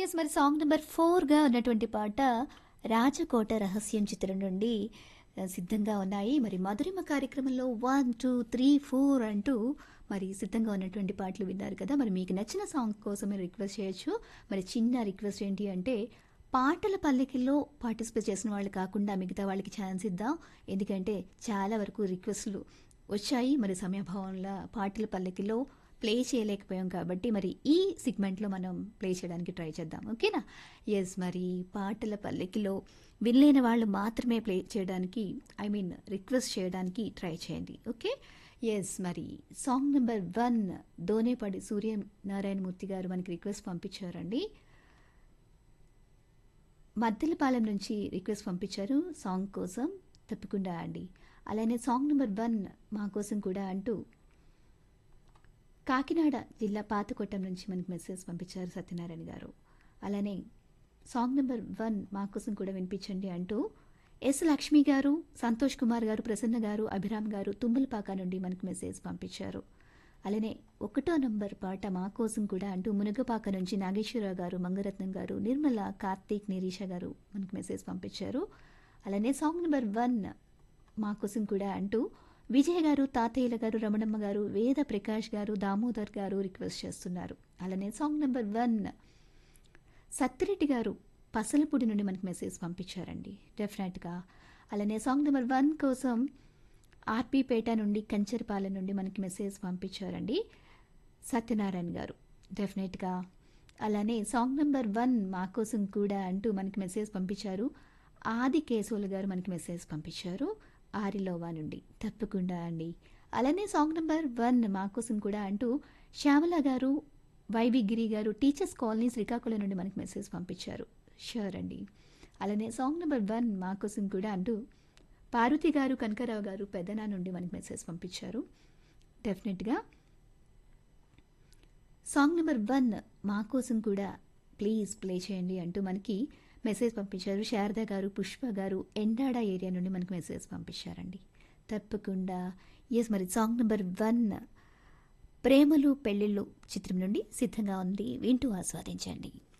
yes మరి song number ఫోర్గా ఉన్నటువంటి పాట రాజకోట రహస్యం చిత్రం నుండి ఆ, సిద్ధంగా ఉన్నాయి మరి మధురిమ కార్యక్రమంలో వన్ టూ త్రీ ఫోర్ అంటూ మరి సిద్ధంగా ఉన్నటువంటి పాటలు విన్నారు కదా మరి మీకు నచ్చిన సాంగ్ కోసం మీరు రిక్వెస్ట్ చేయొచ్చు మరి చిన్న రిక్వెస్ట్ ఏంటి అంటే పాటల పల్లకిలో పార్టిసిపేట్ చేసిన వాళ్ళు కాకుండా మిగతా వాళ్ళకి ఛాన్స్ ఇద్దాం ఎందుకంటే చాలా వరకు రిక్వెస్ట్లు వచ్చాయి మరి సమయభావంలో పాటల పల్లకిలో ప్లే చేయలేకపోయాం కాబట్టి మరి ఈ సిగ్మెంట్లో మనం ప్లే చేయడానికి ట్రై చేద్దాం ఓకేనా ఎస్ మరి పాటల పల్లకిలో వినలేని వాళ్ళు మాత్రమే ప్లే చేయడానికి ఐ మీన్ రిక్వెస్ట్ చేయడానికి ట్రై చేయండి ఓకే ఎస్ మరి song number one Donepudi Surya Narayanamurthy garu మనకి రిక్వెస్ట్ పంపించారండి మద్దెలపాలెం నుంచి రిక్వెస్ట్ పంపించారు సాంగ్ కోసం తప్పకుండా అండి అలానే సాంగ్ నెంబర్ వన్ మా కోసం కూడా అంటూ కాకినాడ జిల్లా పాతకొట్టం నుంచి మనకి మెసేజ్ పంపించారు సత్యనారాయణ గారు అలానే సాంగ్ నెంబర్ వన్ మా కోసం కూడా వినిపించండి అంటూ ఎస్ లక్ష్మి గారు సంతోష్ కుమార్ గారు ప్రసన్న గారు అభిరామ్ గారు తుమ్మలపాక నుండి మనకు మెసేజ్ పంపించారు అలానే ఒకటో నంబర్ పాట మా కోసం కూడా అంటూ మునగపాక నుంచి నాగేశ్వరరావు గారు మంగరత్నం గారు నిర్మల కార్తీక్ నిరీష గారు మనకు మెసేజ్ పంపించారు అలానే సాంగ్ నెంబర్ వన్ మా కోసం కూడా అంటూ విజయ్ గారు తాతయ్యల గారు రమణమ్మ గారు వేద ప్రకాష్ గారు దామోదర్ గారు రిక్వెస్ట్ చేస్తున్నారు అలానే సాంగ్ నెంబర్ వన్ సత్తిరెడ్డి గారు పసలపూడి నుండి మనకి మెసేజ్ పంపించారండి డెఫినెట్గా అలానే సాంగ్ నెంబర్ వన్ కోసం ఆర్పీపేట నుండి కంచరపాలెం నుండి మనకి మెసేజ్ పంపించారండి సత్యనారాయణ గారు డెఫినెట్గా అలానే సాంగ్ నెంబర్ వన్ మా కోసం కూడా అంటూ మనకి మెసేజ్ పంపించారు ఆది కేశవులు గారు మనకి మెసేజ్ పంపించారు ఆరిలోవా నుండి తప్పకుండా అండి అలానే సాంగ్ నెంబర్ వన్ మా కోసం కూడా అంటూ శ్యామల గారు వైవి గిరి గారు టీచర్స్ కాలనీ శ్రీకాకుళం నుండి మనకి మెసేజ్ పంపించారు షూర్ అండి అలానే సాంగ్ నెంబర్ వన్ మా కోసం కూడా అంటూ పార్వతి గారు కనకరావు గారు పెద్దనా నుండి మనకి మెసేజ్ పంపించారు డెఫినెట్గా సాంగ్ నెంబర్ వన్ మా కోసం కూడా ప్లీజ్ ప్లే చేయండి అంటూ మనకి మెసేజ్ పంపించారు శారద గారు పుష్ప గారు ఎండాడ ఏరియా నుండి మనకి మెసేజ్ పంపించారండి తప్పకుండా ఎస్ మరి సాంగ్ నెంబర్ వన్ ప్రేమలు పెళ్ళిళ్ళు చిత్రం నుండి సిద్ధంగా ఉంది వింటూ ఆస్వాదించండి